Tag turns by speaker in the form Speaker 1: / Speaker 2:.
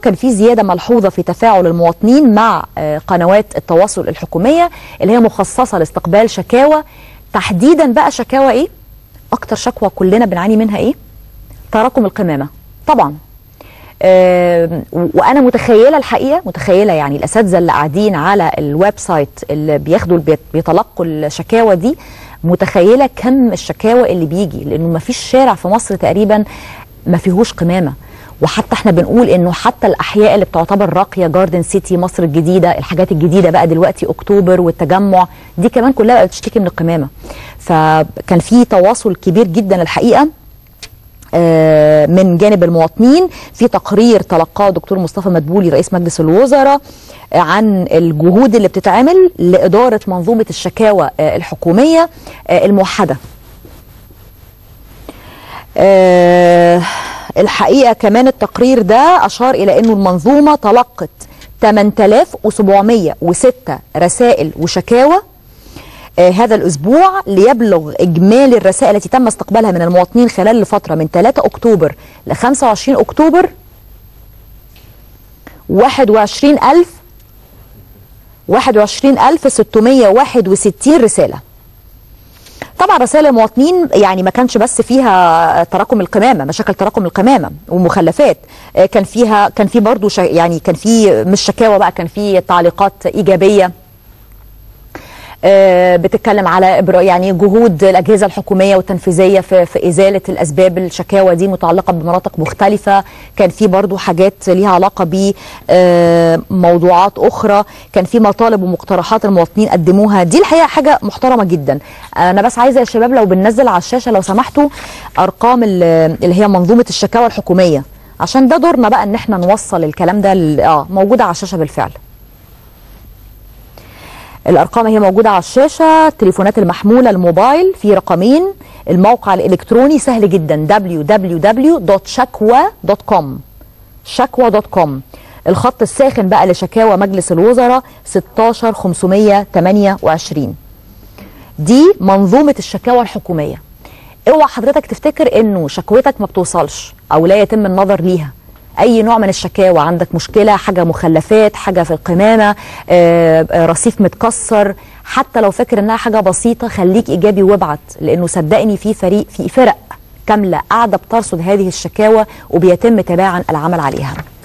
Speaker 1: كان في زياده ملحوظه في تفاعل المواطنين مع آه، قنوات التواصل الحكوميه اللي هي مخصصه لاستقبال شكاوى تحديدا بقى شكاوى ايه اكتر شكوى كلنا بنعاني منها ايه تراكم القمامه طبعا آه، وانا متخيله الحقيقه متخيله يعني الاساتذه اللي قاعدين على الويب سايت اللي بياخدوا بيت- بيتلقوا الشكاوى دي متخيله كم الشكاوى اللي بيجي لانه ما فيش شارع في مصر تقريبا ما فيهوش قمامه وحتى احنا بنقول انه حتى الاحياء اللي بتعتبر راقيه جاردن سيتي مصر الجديده الحاجات الجديده بقى دلوقتي اكتوبر والتجمع دي كمان كلها بقت بتشتكي من القمامه فكان في تواصل كبير جدا الحقيقه آه، من جانب المواطنين في تقرير تلقاه دكتور مصطفى مدبولي رئيس مجلس الوزراء آه، عن الجهود اللي بتتعمل لإدارة منظومة الشكاوى آه، الحكومية آه، الموحدة آه، الحقيقة كمان التقرير ده أشار إلى أنه المنظومة تلقت 8706 رسائل وشكاوى آه، هذا الأسبوع ليبلغ إجمالي الرسائل التي تم استقبالها من المواطنين خلال الفترة من 3 أكتوبر ل 25 أكتوبر 21000 21661 رسالة طبعا رسائل المواطنين يعني ما كانش بس فيها تراكم القمامه مشاكل تراكم القمامه ومخلفات آه، كان فيها كان في برضه شا- يعني كان في مش شكاوى بقى كان في تعليقات ايجابيه آه، بتتكلم على إبراء يعني جهود الاجهزه الحكوميه والتنفيذيه في في ازاله الاسباب الشكاوى دي متعلقه بمناطق مختلفه كان في برضو حاجات ليها علاقه بموضوعات اخرى كان في مطالب ومقترحات المواطنين قدموها دي الحقيقه حاجه محترمه جدا انا بس عايزه يا شباب لو بننزل على الشاشه لو سمحتوا ارقام ال- اللي هي منظومه الشكاوى الحكوميه عشان ده دورنا بقى ان احنا نوصل الكلام ده ل- اه موجوده على الشاشه بالفعل الارقام هي موجوده على الشاشه التليفونات المحموله الموبايل في رقمين الموقع الالكتروني سهل جدا www.shakwa.com shakwa.com الخط الساخن بقى لشكاوى مجلس الوزراء 16528 دي منظومه الشكاوى الحكوميه اوعى حضرتك تفتكر انه شكوتك ما بتوصلش او لا يتم النظر ليها اي نوع من الشكاوى عندك مشكله حاجه مخلفات حاجه في القمامه آه، آه، رصيف متكسر حتى لو فاكر انها حاجه بسيطه خليك ايجابي وابعت لانه صدقني في فريق في فرق كامله قاعده بترصد هذه الشكاوى وبيتم تباعا العمل عليها